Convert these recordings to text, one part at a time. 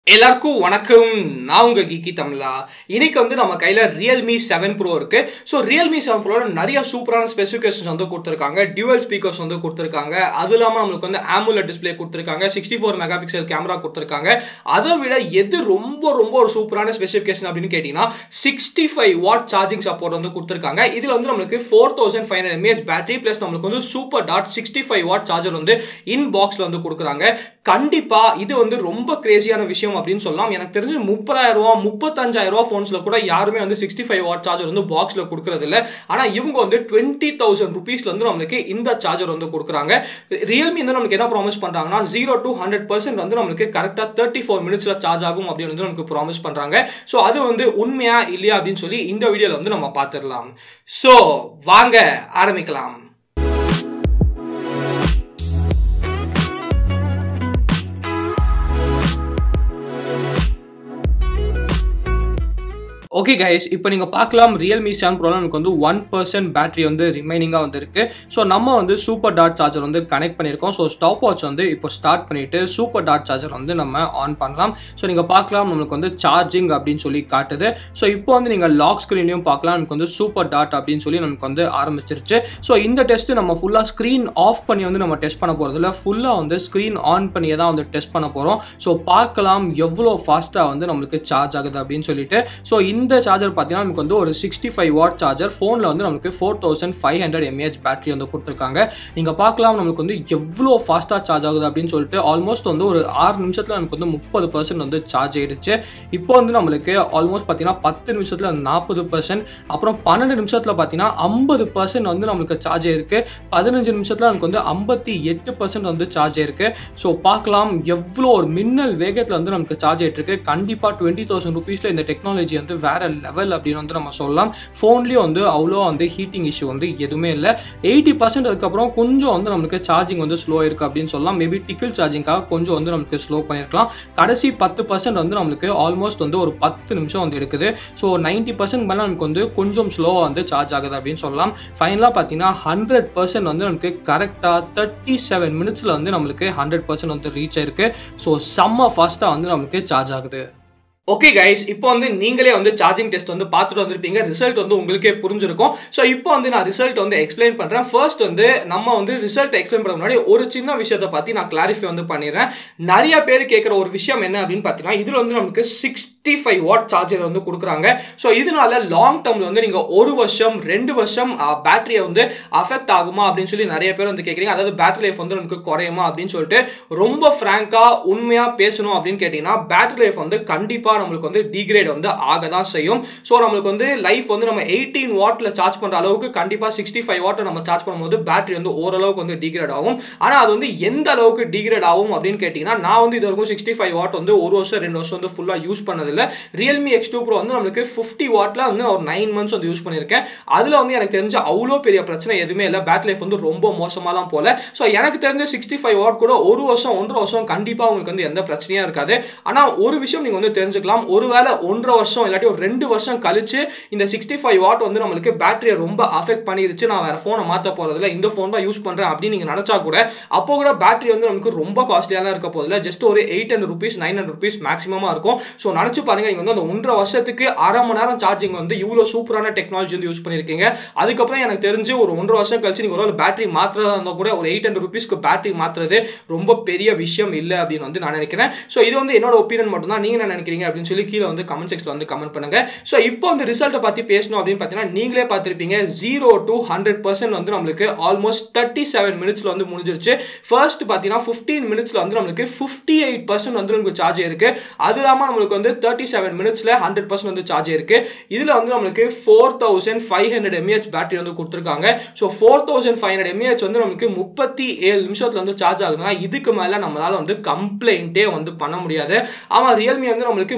எல்லாருக்கும் வணக்கம் நான் உங்க கீகி தமிழா இன்னைக்கு வந்து நம்ம கையில ரியல்மி செவன் ப்ரோ இருக்கு ஸோ ரியல்மி செவன் ப்ரோல நிறைய சூப்பரான ஸ்பெசிஃபிகேஷன்ஸ் வந்து கொடுத்துருக்காங்க டியூவல் ஸ்பீக்கர்ஸ் வந்து கொடுத்துருக்காங்க அது இல்லாமல் நம்மளுக்கு வந்து ஆமுலர் டிஸ்பிளே கொடுத்துருக்காங்க sixty four mega pixel camera கொடுத்துருக்காங்க அதை விட எது ரொம்ப ரொம்ப ஒரு சூப்பரான ஸ்பெசிஃபிகேஷன் அப்படின்னு கேட்டீங்கன்னா sixty five watt charging support வந்து கொடுத்துருக்காங்க இதில் வந்து நம்மளுக்கு four thousand five hundred mAh battery plus நம்மளுக்கு வந்து சூப்பர் டாட் சிக்ஸ்டி ஃபைவ் வாட் சார்ஜர் வந்து இன் பாக்ஸில் வந்து கொடுக்குறாங்க கண்டிப்பா இது வந்து ரொம்ப கிரேசியான விஷயம் அப்படின்னு சொல்லலாம் எனக்கு தெரிஞ்சு முப்பதாயிரம் ரூபா முப்பத்தஞ்சாயிரம் ரூபா ஃபோன்ஸ்ல கூட யாருமே வந்து சிக்ஸ்டி ஃபைவ் வாட் சார்ஜர் வந்து பாக்ஸ்ல கொடுக்கறது இல்ல ஆனா இவங்க வந்து டுவெண்ட்டி தௌசண்ட் ருபீஸ்ல வந்து நம்மளுக்கு இந்த சார்ஜர் வந்து கொடுக்குறாங்க ரியல்மி வந்து நமக்கு என்ன ப்ராமிஸ் பண்றாங்கன்னா ஜீரோ டு ஹண்ட்ரட் பர்சன்ட் வந்து நம்மளுக்கு கரெக்டா தேர்ட்டி ஃபோர் மினிட்ஸ்ல சார்ஜ் ஆகும் அப்படின்னு வந்து நமக்கு ப்ராமிஸ் பண்றாங்க ஸோ அது வந்து உண்மையா இல்லையா அப்படின்னு சொல்லி இந்த வீடியோல வந்து நம்ம பார்த்துடலாம் ஸோ வாங்க ஆரம்பிக்கலாம் ஓகே கைஸ் இப்போ நீங்கள் பார்க்கலாம் ரியல்மி செவன் ப்ரோல நமக்கு வந்து ஒன் பர்சன்ட் பேட்டரி வந்து ரிமைனிங்காக வந்துருக்கு ஸோ நம்ம வந்து சூப்பர் டாட் சார்ஜர் வந்து கனெக்ட் பண்ணியிருக்கோம் ஸோ ஸ்டாப் வாட்ச் வந்து இப்போ ஸ்டார்ட் பண்ணிட்டு சூப்பர் டாட் சார்ஜர் வந்து நம்ம ஆன் பண்ணலாம் ஸோ நீங்கள் பார்க்கலாம் நம்மளுக்கு வந்து சார்ஜிங் அப்படின்னு சொல்லி காட்டுது ஸோ இப்போ வந்து நீங்கள் லாக் ஸ்க்ரீன்லையும் பார்க்கலாம் நமக்கு வந்து சூப்பர் டாட் அப்படின்னு சொல்லி நமக்கு வந்து ஆரம்பிச்சிருச்சு ஸோ இந்த டெஸ்ட் நம்ம ஃபுல்லாக ஸ்க்ரீன் ஆஃப் பண்ணி வந்து நம்ம டெஸ்ட் பண்ண போகிறதுல ஃபுல்லாக வந்து ஸ்க்ரீன் ஆன் பண்ணியே தான் வந்து டெஸ்ட் பண்ண போகிறோம் ஸோ பார்க்கலாம் எவ்வளோ ஃபாஸ்ட்டாக வந்து நம்மளுக்கு சார்ஜ் ஆகுது அப்படின்னு சொல்லிட்டு ஸோ இந்த சார்ஜர் பார்த்தீங்கன்னா நமக்கு வந்து ஒரு சிக்ஸ்டி ஃபைவ் வாட் சார்ஜர் ஃபோனில் வந்து நமக்கு four thousand five hundred mAh battery வந்து கொடுத்துருக்காங்க நீங்கள் பார்க்கலாம் நமக்கு வந்து எவ்வளோ ஃபாஸ்ட்டாக சார்ஜ் ஆகுது அப்படின்னு சொல்லிட்டு ஆல்மோஸ்ட் வந்து ஒரு ஆறு நிமிஷத்தில் நமக்கு வந்து முப்பது பர்சன்ட் வந்து சார்ஜ் ஆயிடுச்சு இப்போ வந்து நம்மளுக்கு ஆல்மோஸ்ட் பார்த்தீங்கன்னா பத்து நிமிஷத்தில் நாற்பது பர்சன்ட் அப்புறம் பன்னெண்டு நிமிஷத்தில் பார்த்தீங்கன்னா ஐம்பது பர்சன்ட் வந்து நம்மளுக்கு சார்ஜ் ஆயிருக்கு பதினஞ்சு நிமிஷத்தில் நமக்கு வந்து ஐம்பத்தி எட்டு பர்சன்ட் வந்து சார்ஜ் ஆயிருக்கு ஸோ பார்க்கலாம் எவ்வளோ ஒரு மின்னல் வேகத்தில் வந்து நமக்கு சார்ஜ் ஆயிட்டு இருக்கு கண்டிப்பாக டுவெண்ட்டி தௌசண்ட் ருபீஸில் இந்த டெக்னாலஜி வந்து வேற லெவல் அப்படின்னு வந்து நம்ம சொல்லலாம் ஃபோன்லேயும் வந்து அவ்வளோ வந்து ஹீட்டிங் இஷ்யூ வந்து எதுவுமே இல்லை எயிட்டி பர்சன்ட் அதுக்கப்புறம் கொஞ்சம் வந்து நமக்கு சார்ஜிங் வந்து ஸ்லோ இருக்குது அப்படின்னு சொல்லலாம் மேபி டிக்கிள் சார்ஜிங்காக கொஞ்சம் வந்து நமக்கு ஸ்லோ பண்ணியிருக்கலாம் கடைசி பத்து பர்சன்ட் வந்து நம்மளுக்கு ஆல்மோஸ்ட் வந்து ஒரு பத்து நிமிஷம் வந்து எடுக்குது ஸோ நைன்ட்டி பர்சன்ட் மேலே நமக்கு வந்து கொஞ்சம் ஸ்லோவாக வந்து சார்ஜ் ஆகுது அப்படின்னு சொல்லலாம் ஃபைனலாக பார்த்தீங்கன்னா ஹண்ட்ரட் பர்சன்ட் வந்து நமக்கு கரெக்டாக தேர்ட்டி செவன் மினிட்ஸில் வந்து நம்மளுக்கு ஹண்ட்ரட் பர்சன்ட் வந்து ரீச் ஆயிருக்கு ஸோ செம்ம ஃபாஸ்ட்டாக வந்து நமக்கு சார்ஜ் ஆகுது ஓகே கைஸ் இப்போ வந்து நீங்களே வந்து சார்ஜிங் டெஸ்ட் வந்து பார்த்துட்டு வந்திருப்பீங்க ரிசல்ட் வந்து உங்களுக்கே புரிஞ்சிருக்கும் ஸோ இப்போ வந்து நான் ரிசல்ட் வந்து எக்ஸ்பிளைன் பண்ணுறேன் ஃபர்ஸ்ட் வந்து நம்ம வந்து ரிசல்ட் எக்ஸ்பிளைன் பண்ண முன்னாடி ஒரு சின்ன விஷயத்தை பற்றி நான் கிளாரிஃபை வந்து பண்ணிடுறேன் நிறைய பேர் கேட்குற ஒரு விஷயம் என்ன அப்படின்னு பார்த்தீங்கன்னா இதில் வந்து நமக்கு சிக்ஸ்டி ஃபைவ் வாட் சார்ஜர் வந்து கொடுக்குறாங்க ஸோ இதனால லாங் டேர்மில் வந்து நீங்கள் ஒரு வருஷம் ரெண்டு வருஷம் பேட்டரியை வந்து அஃபெக்ட் ஆகுமா அப்படின்னு சொல்லி நிறைய பேர் வந்து கேட்குறீங்க அதாவது பேட்டரி லைஃப் வந்து நமக்கு குறையுமா அப்படின்னு சொல்லிட்டு ரொம்ப ஃப்ராங்காக உண்மையாக பேசணும் அப்படின்னு கேட்டிங்கன்னா பேட்டரி லைஃப் வந்து கண்டிப்பாக நம்மளுக்கு வந்து டிகிரேட் வந்து ஆக தான் செய்யும் ஸோ நம்மளுக்கு வந்து லைஃப் வந்து நம்ம எயிட்டீன் வாட்டில் சார்ஜ் பண்ணுற அளவுக்கு கண்டிப்பாக சிக்ஸ்டி ஃபைவ் வாட்டை நம்ம சார்ஜ் பண்ணும்போது பேட்டரி வந்து ஓரளவுக்கு வந்து டிகிரேட் ஆகும் ஆனால் அது வந்து எந்த அளவுக்கு டிகிரேட் ஆகும் அப்படின்னு கேட்டிங்கன்னா நான் வந்து இது வரைக்கும் சிக்ஸ்டி ஃபைவ் வாட் வந்து ஒரு வருஷம் ரெண்டு வருஷம் வந்து ஃபுல்லாக யூஸ் பண்ணதில்லை ரியல்மி எக்ஸ் டூ ப்ரோ வந்து நம்மளுக்கு ஃபிஃப்டி வாட்டில் வந்து ஒரு நைன் மந்த்ஸ் வந்து யூஸ் பண்ணியிருக்கேன் அதில் வந்து எனக்கு தெரிஞ்ச அவ்வளோ பெரிய பிரச்சனை எதுவுமே இல்லை பேட்டரி லைஃப் வந்து ரொம்ப மோசமாலாம் போல ஸோ எனக்கு தெரிஞ்ச சிக்ஸ்டி ஃபைவ் வாட் கூட ஒரு வருஷம் ஒன்றரை வருஷம் கண்டிப்பாக உங்களுக்கு வந்து எந்த பிரச்சனையும் இருக்காது ஆனால் ஒரு விஷயம் நீங்கள் வந்து தெரிஞ்சுக்கலாம் ஒருவேளை ஒன்றரை வருஷம் இல்லாட்டி ஒரு ரெண்டு வருஷம் கழிச்சு இந்த சிக்ஸ்டி ஃபைவ் வாட் வந்து நம்மளுக்கு பேட்டரியை ரொம்ப அஃபெக்ட் பண்ணிருச்சு நான் வேற ஃபோனை மாற்ற போறதில்ல இந்த ஃபோன் தான் யூஸ் பண்றேன் அப்படின்னு நீங்க நினைச்சா கூட அப்போ கூட பேட்டரி வந்து நமக்கு ரொம்ப காஸ்ட்லியாக தான் இருக்க போதில்ல ஜஸ்ட் ஒரு eight hundred rupees nine hundred rupees மேக்ஸிமமா இருக்கும் ஸோ நினைச்சு பாருங்க நீங்க வந்து அந்த ஒன்றரை வருஷத்துக்கு அரை மணி நேரம் சார்ஜிங் வந்து இவ்வளோ சூப்பரான டெக்னாலஜி வந்து யூஸ் பண்ணியிருக்கீங்க அதுக்கப்புறம் எனக்கு தெரிஞ்சு ஒரு ஒன்றரை வருஷம் கழிச்சு நீங்க ஒரு பேட்டரி மாத்துறதா இருந்தால் கூட ஒரு எயிட் ஹண்ட்ரட் ருபீஸ்க்கு பேட்டரி மாத்துறது ரொம்ப பெரிய விஷயம் இல்லை அப்படின்னு வந்து நான் நினைக்கிறேன் ஸோ இது வந்து என்னோட ஒப்பீனியன் மட்டும் தான் நீங்க என்ன நினைக்கிறீங்க அப்படின்னு சொல்லி கீழே வந்து கமெண்ட் செக்ஷன் வந்து கமெண்ட் பண்ணுங்க ஸோ இப்போ வந்து ரிசல்ட்டை பற்றி பேசணும் அப்படின்னு பார்த்தீங்கன்னா நீங்களே பார்த்துருப்பீங்க ஜீரோ டு ஹண்ட்ரட் பர்சன்ட் வந்து நம்மளுக்கு ஆல்மோஸ்ட் தேர்ட்டி செவன் மினிட்ஸில் வந்து முடிஞ்சிருச்சு ஃபர்ஸ்ட் பார்த்தீங்கன்னா ஃபிஃப்டீன் மினிட்ஸில் வந்து நம்மளுக்கு ஃபிஃப்டி எயிட் பர்சன்ட் வந்து நமக்கு சார்ஜ் இருக்கு அது இல்லாமல் நம்மளுக்கு வந்து தேர்ட்டி செவன் மினிட்ஸில் ஹண்ட்ரட் பர்சன்ட் வந்து சார்ஜ் இருக்கு இதில் வந்து நம்மளுக்கு four thousand five hundred mAh battery வந்து கொடுத்துருக்காங்க so four thousand five hundred mAh வந்து நமக்கு முப்பத்தி ஏழு நிமிஷத்தில் வந்து சார்ஜ் ஆகுதுன்னா இதுக்கு மேலே நம்மளால வந்து கம்ப்ளைண்ட்டே வந்து பண்ண முடியாது ஆமாம் ரியல்மி வந்து நம்மளுக்கு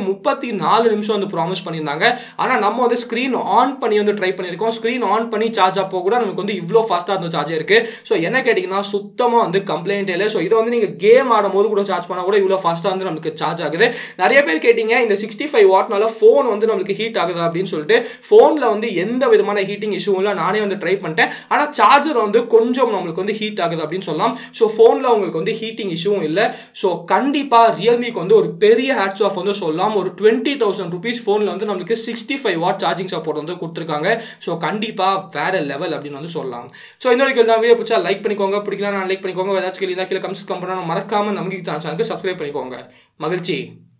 முப்பத்தி நாலு நிமிஷம் வந்து ப்ராமிஸ் பண்ணியிருந்தாங்க ஆனால் நம்ம வந்து ஸ்க்ரீன் ஆன் பண்ணி வந்து ட்ரை பண்ணியிருக்கோம் ஸ்க்ரீன் ஆன் பண்ணி சார்ஜ் அப்போ கூட நமக்கு வந்து இவ்வளோ ஃபாஸ்ட்டாக அந்த சார்ஜ் இருக்கு ஸோ என்ன கேட்டிங்கன்னா சுத்தமாக வந்து கம்ப்ளைண்ட் இல்லை ஸோ இதை வந்து நீங்கள் கேம் ஆடும் போது கூட சார்ஜ் பண்ணால் கூட இவ்வளோ ஃபாஸ்ட்டாக வந்து நமக்கு சார்ஜ் ஆகுது நிறைய பேர் கேட்டிங்க இந்த சிக்ஸ்டி ஃபைவ் வாட்னால ஃபோன் வந்து நம்மளுக்கு ஹீட் ஆகுதா அப்படின்னு சொல்லிட்டு ஃபோனில் வந்து எந்த விதமான ஹீட்டிங் இஷ்யூ இல்லை நானே வந்து ட்ரை பண்ணிட்டேன் ஆனால் சார்ஜர் வந்து கொஞ்சம் நம்மளுக்கு வந்து ஹீட் ஆகுது அப்படின்னு சொல்லலாம் ஸோ ஃபோனில் உங்களுக்கு வந்து ஹீட்டிங் இஷ்யூவும் இல்லை ஸோ கண்டிப்பாக ரியல்மிக்கு வந்து ஒரு பெரிய ஹேட்ஸ் ஆஃப் வந்து சொல்லலாம் ஒரு டுவெண்ட்டி தௌசண்ட் ருபீஸ் ஃபோனில் வந்து நம்மளுக்கு sixty five watt charging support வந்து கொடுத்துருக்காங்க ஸோ கண்டிப்பாக வேற லெவல் அப்படின்னு வந்து சொல்லலாம் ஸோ இந்த வரைக்கும் தான் வீடியோ பிடிச்சா லைக் பண்ணிக்கோங்க பிடிக்கலாம் நான் லைக் பண்ணிக்கோங்க ஏதாச்சும் கேள்வி தான் கீழே கமெண்ட்ஸ் கம்பெனி மறக்காம நமக்கு சேனலுக்கு சப்ஸ்கிரைப் பண்ணிக்கோங்க மகிழ்ச்சி